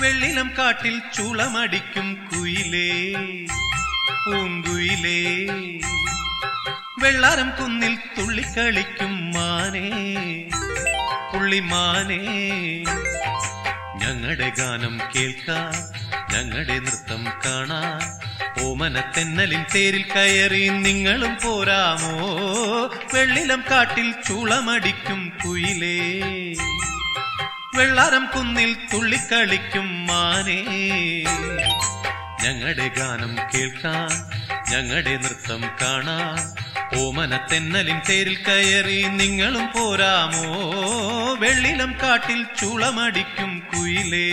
വെള്ളിലം കാട്ടിൽ ചുളമടിക്കും കുയിലേ പൂങ്കുയിലേ വെള്ളാരം കുന്നിൽ തുള്ളിക്കളിക്കും മാനേ പുള്ളിമാനേ ഞങ്ങളുടെ ഗാനം കേൾക്കാൻ ഞങ്ങളുടെ നൃത്തം കാണാൻ ഓമന തെന്നലിൻ തേരിൽ കയറി നിങ്ങളും പോരാമോ വെള്ളിലം കാട്ടിൽ ചുളമടിക്കും കുയിലേ വെള്ളാരം കുന്നിൽ തുള്ളിക്കളിക്കും മാനേ ഞങ്ങളുടെ ഗാനം കേൾക്കാൻ ഞങ്ങളുടെ നൃത്തം കാണാൻ ഓമന തെന്നലിൻ തേരിൽ കയറി നിങ്ങളും പോരാമോ വെള്ളിലം കാട്ടിൽ ചുളമടിക്കും കുയിലേ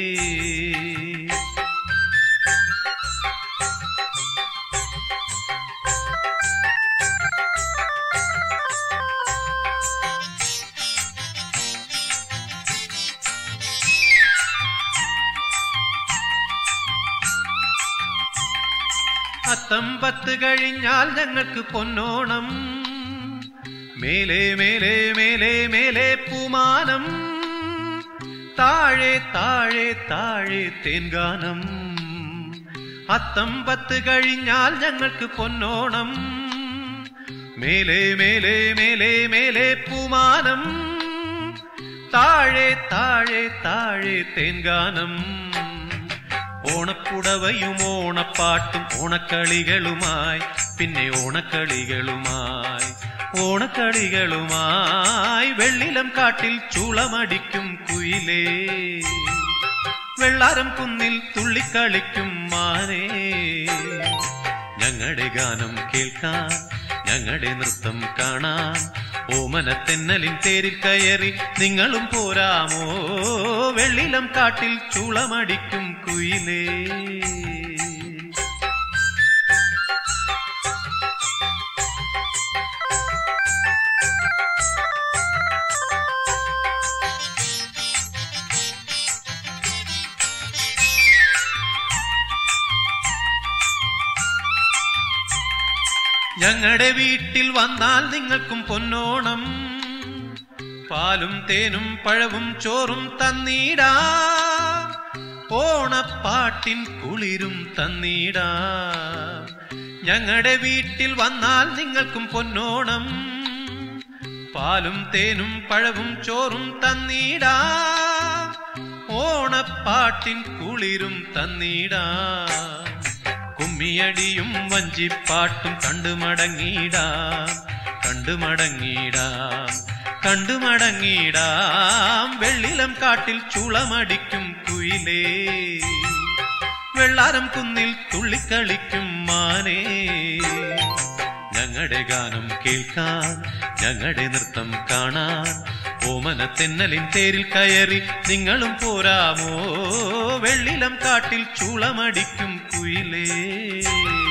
അത്തമ്പത്ത് കഴിഞ്ഞാൽ ഞങ്ങൾക്ക് പൊന്നോണം മേലെ മേലെ മേലെ മേലെ പൂമാനം താഴെ താഴെ താഴെ തേൻഗാനം അത്തമ്പത്ത് കഴിഞ്ഞാൽ ഞങ്ങൾക്ക് പൊന്നോണം മേലെ മേലെ മേലെ മേലെ പൂമാനം താഴെ താഴെ താഴെ തേൻഗാനം ഓണപ്പുടവയും ഓണപ്പാട്ടും ഓണക്കളികളുമായി പിന്നെ ഓണക്കളികളുമായി ഓണക്കളികളുമായി വെള്ളിലം കാട്ടിൽ ചുളമടിക്കും കുയിലേ വെള്ളാരം കുന്നിൽ തുള്ളിക്കളിക്കും മാനേ ഞങ്ങളുടെ ഗാനം കേൾക്കാൻ ഞങ്ങളുടെ നൃത്തം കാണാൻ ഓമന തെന്നലിൻ തേരിൽ കയറി നിങ്ങളും പോരാമോ വെള്ളിലം കാട്ടിൽ ചുളമടിക്കും കുയിലേ ഞങ്ങളുടെ വീട്ടിൽ വന്നാൽ നിങ്ങൾക്കും പൊന്നോണം പാലും തേനും പഴവും ചോറും തന്നീടാം ഓണപ്പാട്ടിൻ കുളിരും തന്നീടാം ഞങ്ങളുടെ വീട്ടിൽ വന്നാൽ നിങ്ങൾക്കും പൊന്നോണം പാലും തേനും പഴവും ചോറും തന്നീടാം ഓണപ്പാട്ടിൻ കുളിരും തന്നീടാം കുമ്മിയടിയും വഞ്ചിപ്പാട്ടും കണ്ടുമടങ്ങിടാം കണ്ടുമടങ്ങിടാം കണ്ടുമടങ്ങിടാം വെള്ളിലം കാട്ടിൽ ചുളമടിക്കും കുയിലേ വെള്ളാരം കുന്നിൽ തുള്ളിക്കളിക്കും മാനേ ഞങ്ങളുടെ ഗാനം കേൾക്കാൻ ഞങ്ങളുടെ നൃത്തം കാണാൻ ഓമന തെന്നലിൻ തേരിൽ കയറി നിങ്ങളും പോരാമോ വെള്ളിലം കാട്ടിൽ ചുളമടിക്കും കുയിലേ